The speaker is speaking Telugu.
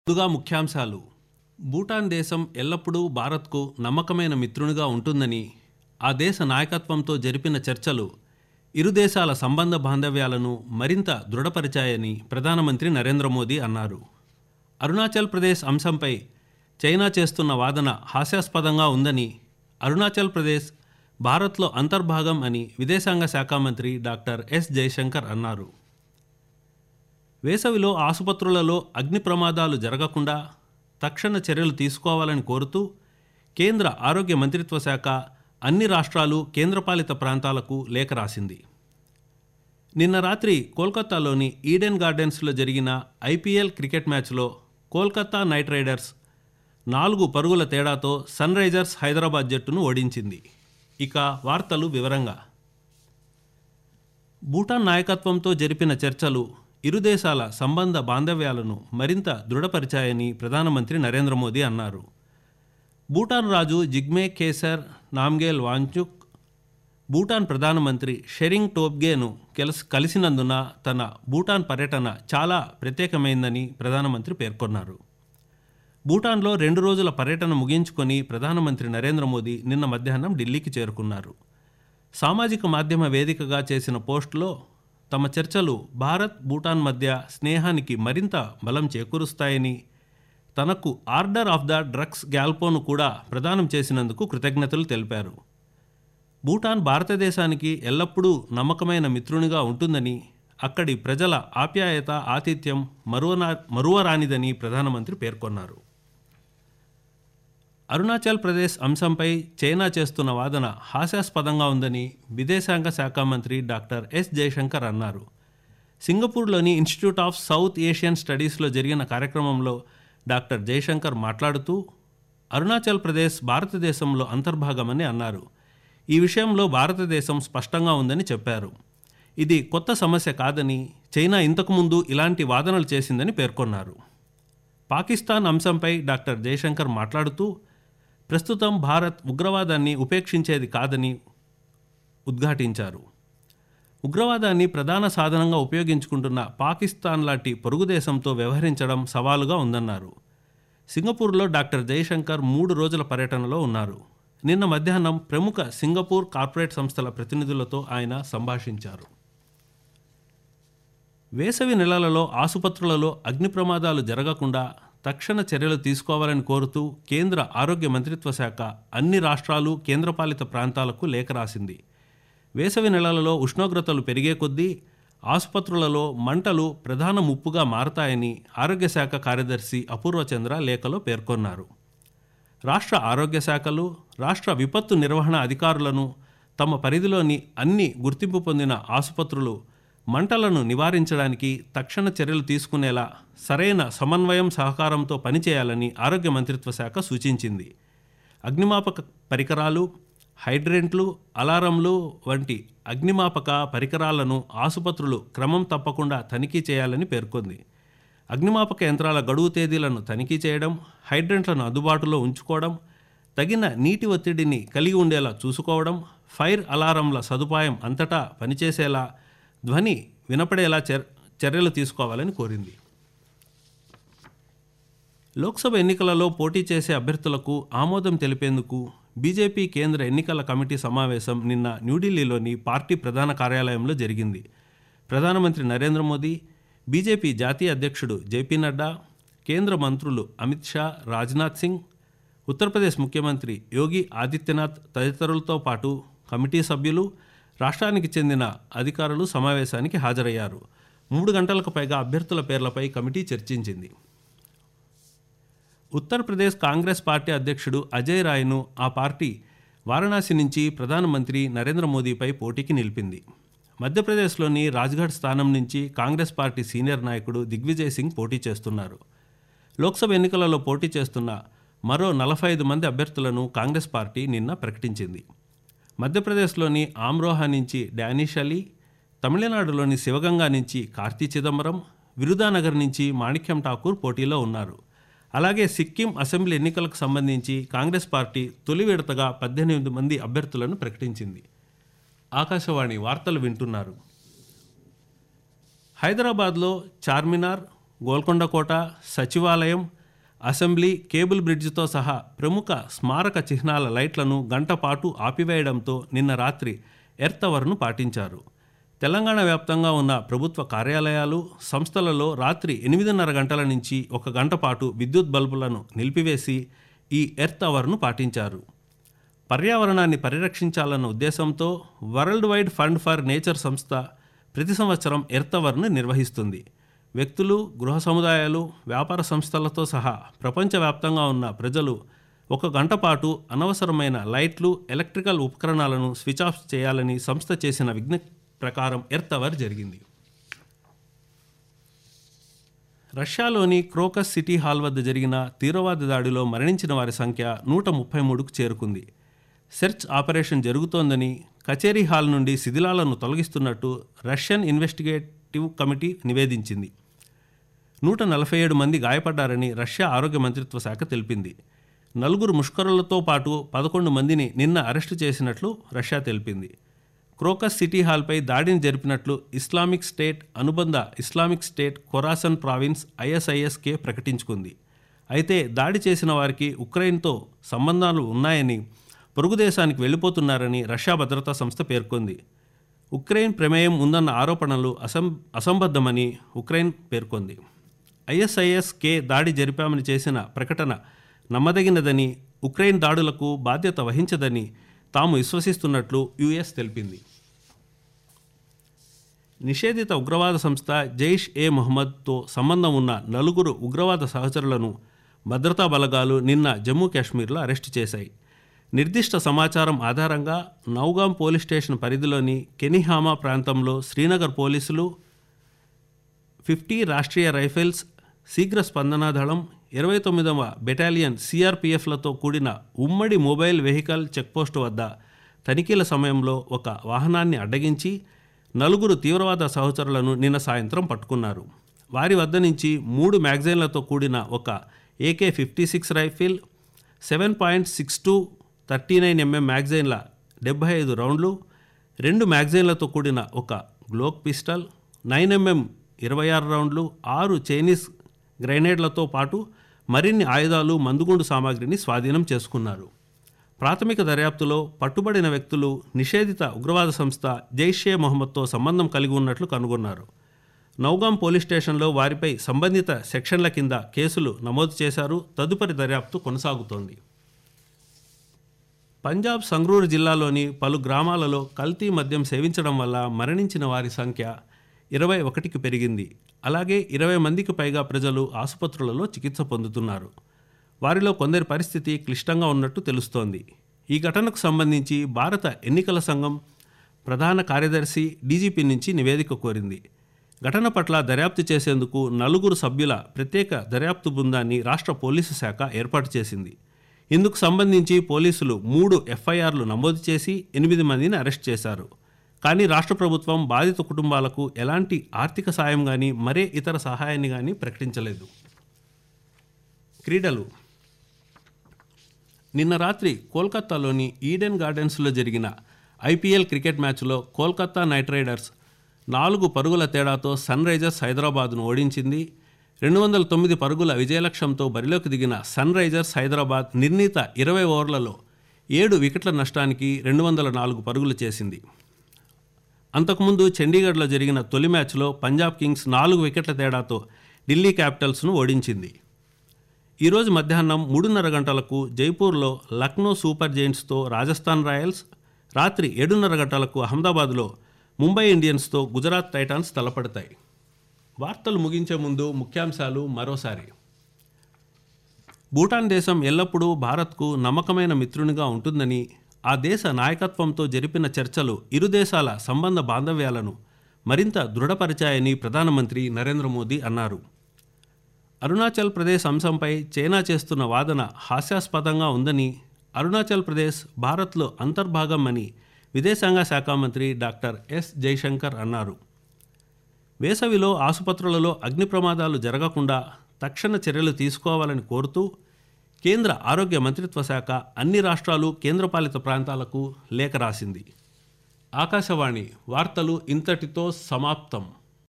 ముందుగా ముఖ్యాంశాలు భూటాన్ దేశం ఎల్లప్పుడూ భారత్కు నమ్మకమైన మిత్రునిగా ఉంటుందని ఆ దేశ నాయకత్వంతో జరిపిన చర్చలు ఇరు దేశాల సంబంధ బాంధవ్యాలను మరింత దృఢపరిచాయని ప్రధానమంత్రి నరేంద్ర మోదీ అన్నారు అరుణాచల్ ప్రదేశ్ అంశంపై చైనా చేస్తున్న వాదన హాస్యాస్పదంగా ఉందని అరుణాచల్ ప్రదేశ్ భారత్లో అంతర్భాగం అని విదేశాంగ శాఖ మంత్రి డాక్టర్ ఎస్ జయశంకర్ అన్నారు వేసవిలో ఆసుపత్రులలో అగ్ని ప్రమాదాలు జరగకుండా తక్షణ చర్యలు తీసుకోవాలని కోరుతూ కేంద్ర ఆరోగ్య మంత్రిత్వ శాఖ అన్ని రాష్ట్రాలు కేంద్రపాలిత ప్రాంతాలకు లేఖ రాసింది నిన్న రాత్రి కోల్కతాలోని ఈడెన్ గార్డెన్స్లో జరిగిన ఐపీఎల్ క్రికెట్ మ్యాచ్లో కోల్కతా నైట్ రైడర్స్ నాలుగు పరుగుల తేడాతో సన్ రైజర్స్ హైదరాబాద్ జట్టును ఓడించింది ఇక వార్తలు వివరంగా భూటాన్ నాయకత్వంతో జరిపిన చర్చలు ఇరు దేశాల సంబంధ బాంధవ్యాలను మరింత దృఢపరిచాయని ప్రధానమంత్రి నరేంద్ర మోదీ అన్నారు భూటాన్ రాజు జిగ్మే కేసర్ నామ్గేల్ వాంచుక్ భూటాన్ ప్రధానమంత్రి షెరింగ్ టోబ్గేను కెలస్ కలిసినందున తన భూటాన్ పర్యటన చాలా ప్రత్యేకమైందని ప్రధానమంత్రి పేర్కొన్నారు భూటాన్లో రెండు రోజుల పర్యటన ముగించుకొని ప్రధానమంత్రి నరేంద్ర మోదీ నిన్న మధ్యాహ్నం ఢిల్లీకి చేరుకున్నారు సామాజిక మాధ్యమ వేదికగా చేసిన పోస్టులో తమ చర్చలు భారత్ భూటాన్ మధ్య స్నేహానికి మరింత బలం చేకూరుస్తాయని తనకు ఆర్డర్ ఆఫ్ ద డ్రగ్స్ గ్యాల్పోను కూడా ప్రదానం చేసినందుకు కృతజ్ఞతలు తెలిపారు భూటాన్ భారతదేశానికి ఎల్లప్పుడూ నమ్మకమైన మిత్రునిగా ఉంటుందని అక్కడి ప్రజల ఆప్యాయత ఆతిథ్యం మరువనా మరువరానిదని ప్రధానమంత్రి పేర్కొన్నారు అరుణాచల్ ప్రదేశ్ అంశంపై చైనా చేస్తున్న వాదన హాస్యాస్పదంగా ఉందని విదేశాంగ శాఖ మంత్రి డాక్టర్ ఎస్ జయశంకర్ అన్నారు సింగపూర్లోని ఇన్స్టిట్యూట్ ఆఫ్ సౌత్ ఏషియన్ స్టడీస్లో జరిగిన కార్యక్రమంలో డాక్టర్ జయశంకర్ మాట్లాడుతూ అరుణాచల్ ప్రదేశ్ భారతదేశంలో అంతర్భాగమని అన్నారు ఈ విషయంలో భారతదేశం స్పష్టంగా ఉందని చెప్పారు ఇది కొత్త సమస్య కాదని చైనా ఇంతకుముందు ఇలాంటి వాదనలు చేసిందని పేర్కొన్నారు పాకిస్తాన్ అంశంపై డాక్టర్ జయశంకర్ మాట్లాడుతూ ప్రస్తుతం భారత్ ఉగ్రవాదాన్ని ఉపేక్షించేది కాదని ఉద్ఘాటించారు ఉగ్రవాదాన్ని ప్రధాన సాధనంగా ఉపయోగించుకుంటున్న పాకిస్తాన్ లాంటి పొరుగు దేశంతో వ్యవహరించడం సవాలుగా ఉందన్నారు సింగపూర్లో డాక్టర్ జయశంకర్ మూడు రోజుల పర్యటనలో ఉన్నారు నిన్న మధ్యాహ్నం ప్రముఖ సింగపూర్ కార్పొరేట్ సంస్థల ప్రతినిధులతో ఆయన సంభాషించారు వేసవి నెలలలో ఆసుపత్రులలో అగ్ని ప్రమాదాలు జరగకుండా తక్షణ చర్యలు తీసుకోవాలని కోరుతూ కేంద్ర ఆరోగ్య మంత్రిత్వ శాఖ అన్ని రాష్ట్రాలు కేంద్రపాలిత ప్రాంతాలకు లేఖ రాసింది వేసవి నెలలలో ఉష్ణోగ్రతలు పెరిగే కొద్దీ ఆసుపత్రులలో మంటలు ప్రధాన ముప్పుగా మారతాయని ఆరోగ్య శాఖ కార్యదర్శి అపూర్వ చంద్ర లేఖలో పేర్కొన్నారు రాష్ట్ర ఆరోగ్య శాఖలు రాష్ట్ర విపత్తు నిర్వహణ అధికారులను తమ పరిధిలోని అన్ని గుర్తింపు పొందిన ఆసుపత్రులు మంటలను నివారించడానికి తక్షణ చర్యలు తీసుకునేలా సరైన సమన్వయం సహకారంతో పనిచేయాలని ఆరోగ్య మంత్రిత్వ శాఖ సూచించింది అగ్నిమాపక పరికరాలు హైడ్రెంట్లు అలారంలు వంటి అగ్నిమాపక పరికరాలను ఆసుపత్రులు క్రమం తప్పకుండా తనిఖీ చేయాలని పేర్కొంది అగ్నిమాపక యంత్రాల గడువు తేదీలను తనిఖీ చేయడం హైడ్రెంట్లను అందుబాటులో ఉంచుకోవడం తగిన నీటి ఒత్తిడిని కలిగి ఉండేలా చూసుకోవడం ఫైర్ అలారంల సదుపాయం అంతటా పనిచేసేలా ధ్వని వినపడేలా చర్ చర్యలు తీసుకోవాలని కోరింది లోక్సభ ఎన్నికలలో పోటీ చేసే అభ్యర్థులకు ఆమోదం తెలిపేందుకు బీజేపీ కేంద్ర ఎన్నికల కమిటీ సమావేశం నిన్న న్యూఢిల్లీలోని పార్టీ ప్రధాన కార్యాలయంలో జరిగింది ప్రధానమంత్రి నరేంద్ర మోదీ బీజేపీ జాతీయ అధ్యక్షుడు జేపీ నడ్డా కేంద్ర మంత్రులు అమిత్ షా రాజ్నాథ్ సింగ్ ఉత్తరప్రదేశ్ ముఖ్యమంత్రి యోగి ఆదిత్యనాథ్ తదితరులతో పాటు కమిటీ సభ్యులు రాష్ట్రానికి చెందిన అధికారులు సమావేశానికి హాజరయ్యారు మూడు గంటలకు పైగా అభ్యర్థుల పేర్లపై కమిటీ చర్చించింది ఉత్తరప్రదేశ్ కాంగ్రెస్ పార్టీ అధ్యక్షుడు అజయ్ రాయ్ను ఆ పార్టీ వారణాసి నుంచి ప్రధానమంత్రి నరేంద్ర మోదీపై పోటీకి నిలిపింది మధ్యప్రదేశ్లోని రాజ్ఘడ్ స్థానం నుంచి కాంగ్రెస్ పార్టీ సీనియర్ నాయకుడు దిగ్విజయ్ సింగ్ పోటీ చేస్తున్నారు లోక్సభ ఎన్నికలలో పోటీ చేస్తున్న మరో నలభై ఐదు మంది అభ్యర్థులను కాంగ్రెస్ పార్టీ నిన్న ప్రకటించింది మధ్యప్రదేశ్లోని ఆమ్రోహా నుంచి డానిష్ అలీ తమిళనాడులోని శివగంగా నుంచి కార్తీ చిదంబరం విరుదానగర్ నుంచి మాణిక్యం ఠాకూర్ పోటీలో ఉన్నారు అలాగే సిక్కిం అసెంబ్లీ ఎన్నికలకు సంబంధించి కాంగ్రెస్ పార్టీ తొలి విడతగా పద్దెనిమిది మంది అభ్యర్థులను ప్రకటించింది ఆకాశవాణి వార్తలు వింటున్నారు హైదరాబాద్లో చార్మినార్ గోల్కొండ కోట సచివాలయం అసెంబ్లీ కేబుల్ బ్రిడ్జితో సహా ప్రముఖ స్మారక చిహ్నాల లైట్లను గంట పాటు ఆపివేయడంతో నిన్న రాత్రి ఎర్త్ అవర్ను పాటించారు తెలంగాణ వ్యాప్తంగా ఉన్న ప్రభుత్వ కార్యాలయాలు సంస్థలలో రాత్రి ఎనిమిదిన్నర గంటల నుంచి ఒక గంట పాటు విద్యుత్ బల్బులను నిలిపివేసి ఈ ఎర్త్ అవర్ను పాటించారు పర్యావరణాన్ని పరిరక్షించాలన్న ఉద్దేశంతో World Wide Fund for Nature సంస్థ ప్రతి సంవత్సరం ఎర్త్ అవర్ను నిర్వహిస్తుంది వ్యక్తులు గృహ సముదాయాలు వ్యాపార సంస్థలతో సహా ప్రపంచవ్యాప్తంగా ఉన్న ప్రజలు ఒక గంట పాటు అనవసరమైన లైట్లు ఎలక్ట్రికల్ ఉపకరణాలను స్విచ్ ఆఫ్ చేయాలని సంస్థ చేసిన విజ్ఞప్తి ప్రకారం ఎర్త్ అవర్ జరిగింది రష్యాలోని క్రోకస్ సిటీ హాల్ వద్ద జరిగిన తీవ్రవాద దాడిలో మరణించిన వారి సంఖ్య నూట ముప్పై మూడుకు చేరుకుంది సెర్చ్ ఆపరేషన్ జరుగుతోందని కచేరీ హాల్ నుండి శిథిలాలను తొలగిస్తున్నట్టు రష్యన్ ఇన్వెస్టిగేటివ్ కమిటీ నివేదించింది నూట నలభై ఏడు మంది గాయపడ్డారని రష్యా ఆరోగ్య మంత్రిత్వ శాఖ తెలిపింది నలుగురు ముష్కరులతో పాటు పదకొండు మందిని నిన్న అరెస్టు చేసినట్లు రష్యా తెలిపింది క్రోకస్ సిటీ హాల్పై దాడిని జరిపినట్లు ఇస్లామిక్ స్టేట్ అనుబంధ ఇస్లామిక్ స్టేట్ ఖొరాసన్ ప్రావిన్స్ ఐఎస్ఐఎస్కే ప్రకటించుకుంది అయితే దాడి చేసిన వారికి ఉక్రెయిన్తో సంబంధాలు ఉన్నాయని పొరుగు దేశానికి వెళ్ళిపోతున్నారని రష్యా భద్రతా సంస్థ పేర్కొంది ఉక్రెయిన్ ప్రమేయం ఉందన్న ఆరోపణలు అసం అసంబద్ధమని ఉక్రెయిన్ పేర్కొంది ఐఎస్ఐఎస్కే దాడి జరిపామని చేసిన ప్రకటన నమ్మదగినదని ఉక్రెయిన్ దాడులకు బాధ్యత వహించదని తాము విశ్వసిస్తున్నట్లు యుఎస్ తెలిపింది నిషేధిత ఉగ్రవాద సంస్థ జైష్ ఏ మొహమ్మద్తో సంబంధం ఉన్న నలుగురు ఉగ్రవాద సహచరులను భద్రతా బలగాలు నిన్న జమ్మూ కాశ్మీర్లో అరెస్టు చేశాయి నిర్దిష్ట సమాచారం ఆధారంగా నౌగాం పోలీస్ స్టేషన్ పరిధిలోని కెనిహామా ప్రాంతంలో శ్రీనగర్ పోలీసులు ఫిఫ్టీ రాష్ట్రీయ రైఫిల్స్ శీఘ్ర స్పందనా దళం ఇరవై తొమ్మిదవ బెటాలియన్ సిఆర్పిఎఫ్లతో కూడిన ఉమ్మడి మొబైల్ వెహికల్ చెక్పోస్టు వద్ద తనిఖీల సమయంలో ఒక వాహనాన్ని అడ్డగించి నలుగురు తీవ్రవాద సహచరులను నిన్న సాయంత్రం పట్టుకున్నారు వారి వద్ద నుంచి మూడు మ్యాగజైన్లతో కూడిన ఒక AK fifty six rifle seven point six two thirty nine mm మ్యాగజైన్ల డెబ్బై ఐదు రౌండ్లు రెండు మ్యాగజైన్లతో కూడిన ఒక గ్లోక్ పిస్టల్ నైన్ ఎంఎం ఇరవై ఆరు రౌండ్లు ఆరు చైనీస్ గ్రైనేడ్లతో పాటు మరిన్ని ఆయుధాలు మందుగుండు సామాగ్రిని స్వాధీనం చేసుకున్నారు ప్రాథమిక దర్యాప్తులో పట్టుబడిన వ్యక్తులు నిషేధిత ఉగ్రవాద సంస్థ జైషే మొహమ్మద్తో సంబంధం కలిగి ఉన్నట్లు కనుగొన్నారు నౌగాం పోలీస్ స్టేషన్లో వారిపై సంబంధిత సెక్షన్ల కింద కేసులు నమోదు చేశారు తదుపరి దర్యాప్తు కొనసాగుతోంది పంజాబ్ సంగ్రూర్ జిల్లాలోని పలు గ్రామాలలో కల్తీ మద్యం సేవించడం వల్ల మరణించిన వారి సంఖ్య ఇరవై ఒకటికి పెరిగింది అలాగే ఇరవై మందికి పైగా ప్రజలు ఆసుపత్రులలో చికిత్స పొందుతున్నారు వారిలో కొందరి పరిస్థితి క్లిష్టంగా ఉన్నట్టు తెలుస్తోంది ఈ ఘటనకు సంబంధించి భారత ఎన్నికల సంఘం ప్రధాన కార్యదర్శి డీజీపీ నుంచి నివేదిక కోరింది ఘటన పట్ల దర్యాప్తు చేసేందుకు నలుగురు సభ్యుల ప్రత్యేక దర్యాప్తు బృందాన్ని రాష్ట్ర పోలీసు శాఖ ఏర్పాటు చేసింది ఇందుకు సంబంధించి పోలీసులు మూడు ఎఫ్ఐఆర్లు నమోదు చేసి ఎనిమిది మందిని అరెస్ట్ చేశారు కానీ రాష్ట్ర ప్రభుత్వం బాధిత కుటుంబాలకు ఎలాంటి ఆర్థిక సాయం కానీ మరే ఇతర సహాయాన్ని కానీ ప్రకటించలేదు క్రీడలు నిన్న రాత్రి కోల్కతాలోని ఈడెన్ గార్డెన్స్లో జరిగిన ఐపీఎల్ క్రికెట్ మ్యాచ్లో కోల్కతా నైట్ రైడర్స్ నాలుగు పరుగుల తేడాతో సన్ రైజర్స్ హైదరాబాద్ను ఓడించింది రెండు వందల తొమ్మిది పరుగుల విజయలక్ష్యంతో బరిలోకి దిగిన సన్ రైజర్స్ హైదరాబాద్ నిర్ణీత ఇరవై ఓవర్లలో ఏడు వికెట్ల నష్టానికి రెండు వందల నాలుగు పరుగులు చేసింది అంతకుముందు చండీగఢ్లో జరిగిన తొలి మ్యాచ్లో పంజాబ్ కింగ్స్ నాలుగు వికెట్ల తేడాతో ఢిల్లీ క్యాపిటల్స్ను ఓడించింది ఈరోజు మధ్యాహ్నం మూడున్నర గంటలకు జైపూర్లో లక్నో సూపర్ జైంట్స్తో రాజస్థాన్ రాయల్స్ రాత్రి ఏడున్నర గంటలకు అహ్మదాబాద్లో ముంబై ఇండియన్స్తో గుజరాత్ టైటాన్స్ తలపడతాయి వార్తలు ముగించే ముందు ముఖ్యాంశాలు మరోసారి భూటాన్ దేశం ఎల్లప్పుడూ భారత్కు నమ్మకమైన మిత్రునిగా ఉంటుందని ఆ దేశ నాయకత్వంతో జరిపిన చర్చలు ఇరు దేశాల సంబంధ బాంధవ్యాలను మరింత దృఢపరిచాయని ప్రధానమంత్రి నరేంద్ర మోదీ అన్నారు అరుణాచల్ ప్రదేశ్ అంశంపై చైనా చేస్తున్న వాదన హాస్యాస్పదంగా ఉందని అరుణాచల్ ప్రదేశ్ భారత్లో అంతర్భాగం అని విదేశాంగ శాఖ మంత్రి డాక్టర్ ఎస్ జైశంకర్ అన్నారు వేసవిలో ఆసుపత్రులలో అగ్ని ప్రమాదాలు జరగకుండా తక్షణ చర్యలు తీసుకోవాలని కోరుతూ కేంద్ర ఆరోగ్య మంత్రిత్వ శాఖ అన్ని రాష్ట్రాలు కేంద్రపాలిత ప్రాంతాలకు లేఖ రాసింది ఆకాశవాణి వార్తలు ఇంతటితో సమాప్తం